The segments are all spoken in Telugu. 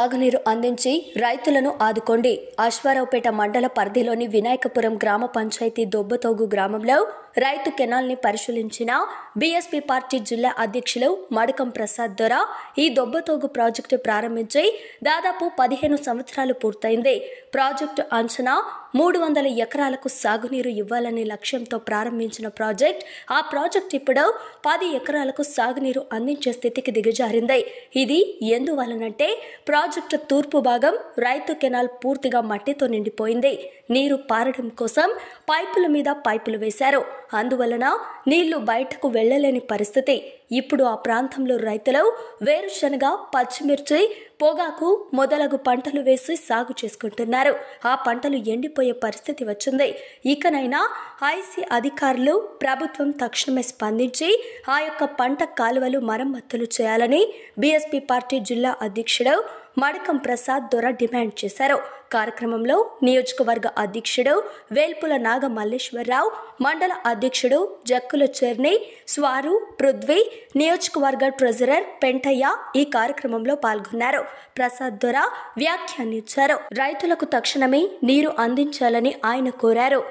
సాగునీరు అందించి రైతులను ఆదుకోండి అశ్వారావుపేట మండల పరిధిలోని వినాయకపురం గ్రామ పంచాయతీ దొబ్బతోగు గ్రామంలో రైతు కెనాల్ని పరిశీలించిన బీఎస్పీ పార్టీ జిల్లా అధ్యక్షులు మడకం ప్రసాద్ దొర ఈ దొబ్బతోగు ప్రాజెక్టు ప్రారంభించి దాదాపు పదిహేను సంవత్సరాలు పూర్తయింది ప్రాజెక్టు అంచనా మూడు వందల ఎకరాలకు సాగునీరు ఇవ్వాలనే లక్ష్యంతో ప్రారంభించిన ప్రాజెక్ట్ ఆ ప్రాజెక్ట్ ఇప్పుడు పది ఎకరాలకు సాగునీరు అందించే స్థితికి దిగజారింది ఇది ఎందువలనంటే ప్రాజెక్టు తూర్పు భాగం రైతు కెనాల్ పూర్తిగా మట్టితో నిండిపోయింది నీరు పారడం కోసం పైపుల మీద పైపులు వేశారు అందువలన నీళ్లు బయటకు వెళ్లలేని పరిస్థితి ఇప్పుడు ఆ ప్రాంతంలో రైతులు వేరుశనగ పచ్చిమిర్చి పొగాకు మొదలగు పంటలు వేసి సాగు చేసుకుంటున్నారు ఆ పంటలు ఎండిపోయే పరిస్థితి వచ్చింది ఇకనైనా ఐసీ అధికారులు ప్రభుత్వం తక్షణమే స్పందించి ఆ యొక్క పంట కాలువలు మరమ్మతులు చేయాలని బీఎస్పీ పార్టీ జిల్లా అధ్యక్షుడు మడకం ప్రసాద్ దొర డిమాండ్ చేశారు కార్యక్రమంలో నియోజకవర్గ అధ్యక్షుడు వేల్పుల నాగ మల్లేశ్వరరావు మండల అధ్యక్షుడు జక్కుల చెర్ని స్వారు పృథ్వీ నియోజకవర్గ ట్రెజరర్ పెంటయ్య ఈ కార్యక్రమంలో పాల్గొన్నారు ప్రసాద్ దొర వ్యాఖ్యానించారు రైతులకు తక్షణమే నీరు అందించాలని ఆయన కోరారు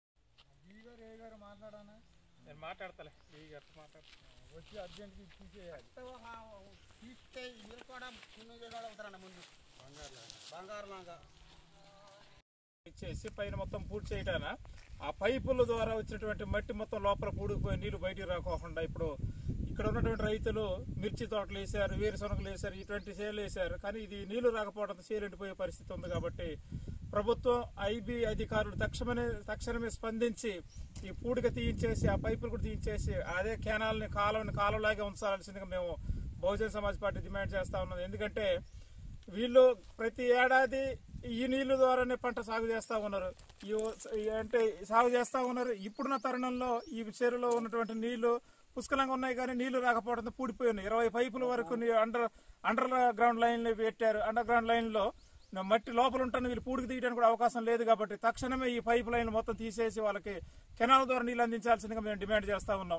నేను మాట్లాడతలే ఈ గారితో మాట్లాడతా వచ్చి అర్జెంట్గా తీసేయాలి తీస్తే మీరు కూడా చిన్న జగాడు అవుతారన్న ముందు బంగారు లాగా ఇచ్చేసి పైన మొత్తం పూర్తి చేయటాన ఆ పైపుల ద్వారా వచ్చినటువంటి మట్టి మొత్తం లోపల పూడిపోయి నీళ్లు బయటికి రాకోకుండా ఇప్పుడు ఇక్కడ ఉన్నటువంటి రైతులు మిర్చి తోటలు వేశారు వేరుశనగలు వేశారు ఇటువంటి చేలు వేశారు కానీ ఇది నీళ్లు రాకపోవడంతో చేలు ఎండిపోయే పరిస్థితి ఉంది కాబట్టి ప్రభుత్వం ఐబీ అధికారులు తక్షణమే తక్షణమే స్పందించి ఈ పూడిక తీయించేసి ఆ పైపులు కూడా తీయించేసి అదే కెనాల్ని కాలువని కాలువలాగే ఉంచాల్సిందిగా మేము బహుజన సమాజ్ పార్టీ డిమాండ్ చేస్తా ఉన్నది ఎందుకంటే వీళ్ళు ప్రతి ఏడాది ఈ నీళ్లు ద్వారానే పంట సాగు చేస్తా ఉన్నారు ఈ ఓ- ఈ అంటే సాగు చేస్తా ఉన్నారు ఇప్పుడున్న తరుణంలో ఈ చెరువులో ఉన్నటువంటి నీళ్లు పుష్కలంగా ఉన్నాయి కానీ నీళ్లు రాకపోవడంతో పూడిపోయి ఉన్నాయి ఇరవై పైపుల వరకు నీ- అండర్ అండర్ గ్రౌండ్ లైన్ పెట్టారు అండర్ గ్రౌండ్ లైన్ లో నా మట్టి లోపల ఉంటాను వీళ్ళు పూడికి తీయడానికి కూడా అవకాశం లేదు కాబట్టి తక్షణమే ఈ పైప్ లైన్ మొత్తం తీసేసి వాళ్ళకి కెనాల్ ద్వారా నీళ్లు అందించాల్సిందిగా మేము డిమాండ్ చేస్తా ఉన్నాం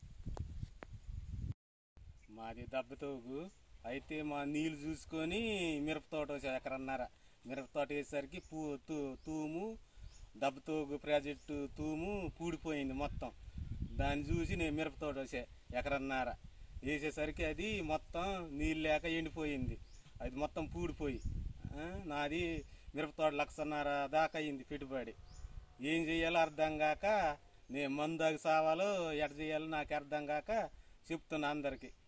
మాది దెబ్బతోగు అయితే మా నీళ్ళు చూసుకొని మిరప తోట వేసా ఎకరన్నర మిరప తోట వేసేసరికి పూ తూ తూము దెబ్బతోగు ప్రాజెక్టు తూము పూడిపోయింది మొత్తం దాన్ని చూసి నేను మిరప తోట వేసా ఎకరన్నర వేసేసరికి అది మొత్తం నీళ్ళు లేక ఎండిపోయింది అది మొత్తం పూడిపోయి ఆ, నాది మిరప తోట లక్షన్నర దాకా అయింది పెట్టుబడి ఏం చేయాలో అర్థం కాక నేను మందాకి సావాలో ఎట చేయాలో నాకు అర్థం కాక చెప్తున్నా అందరికి